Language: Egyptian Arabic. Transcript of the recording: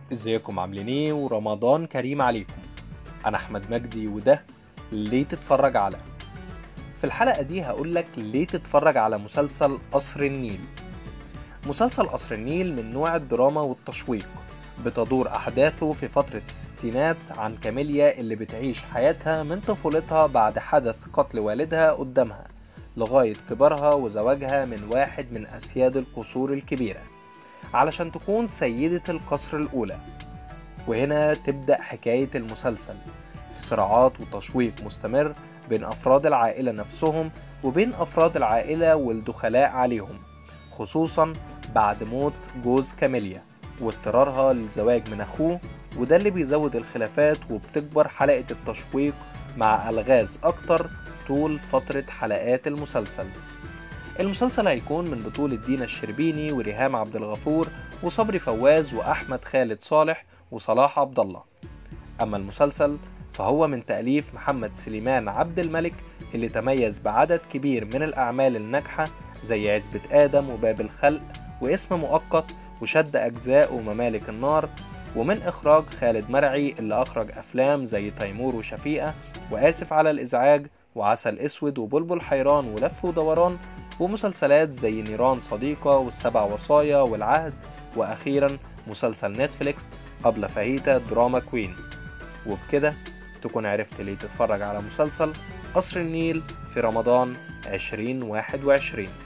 ازيكم عاملين ايه ورمضان كريم عليكم انا احمد مجدي وده ليه تتفرج على في الحلقة دي هقولك ليه تتفرج على مسلسل قصر النيل مسلسل قصر النيل من نوع الدراما والتشويق بتدور أحداثه في فترة الستينات عن كاميليا اللي بتعيش حياتها من طفولتها بعد حدث قتل والدها قدامها لغاية كبرها وزواجها من واحد من أسياد القصور الكبيرة علشان تكون سيدة القصر الأولى وهنا تبدأ حكاية المسلسل في صراعات وتشويق مستمر بين أفراد العائلة نفسهم وبين أفراد العائلة والدخلاء عليهم خصوصا بعد موت جوز كاميليا واضطرارها للزواج من أخوه وده اللي بيزود الخلافات وبتكبر حلقة التشويق مع ألغاز أكتر طول فترة حلقات المسلسل المسلسل هيكون من بطولة دينا الشربيني وريهام عبد الغفور وصبري فواز وأحمد خالد صالح وصلاح عبد الله أما المسلسل فهو من تأليف محمد سليمان عبد الملك اللي تميز بعدد كبير من الأعمال الناجحة زي عزبة آدم وباب الخلق واسم مؤقت وشد أجزاء وممالك النار ومن إخراج خالد مرعي اللي أخرج أفلام زي تيمور وشفيقة وآسف على الإزعاج وعسل أسود وبلبل حيران ولف ودوران ومسلسلات زي نيران صديقة والسبع وصايا والعهد وأخيرا مسلسل نتفليكس قبل فاهيتا دراما كوين وبكده تكون عرفت ليه تتفرج على مسلسل قصر النيل في رمضان 2021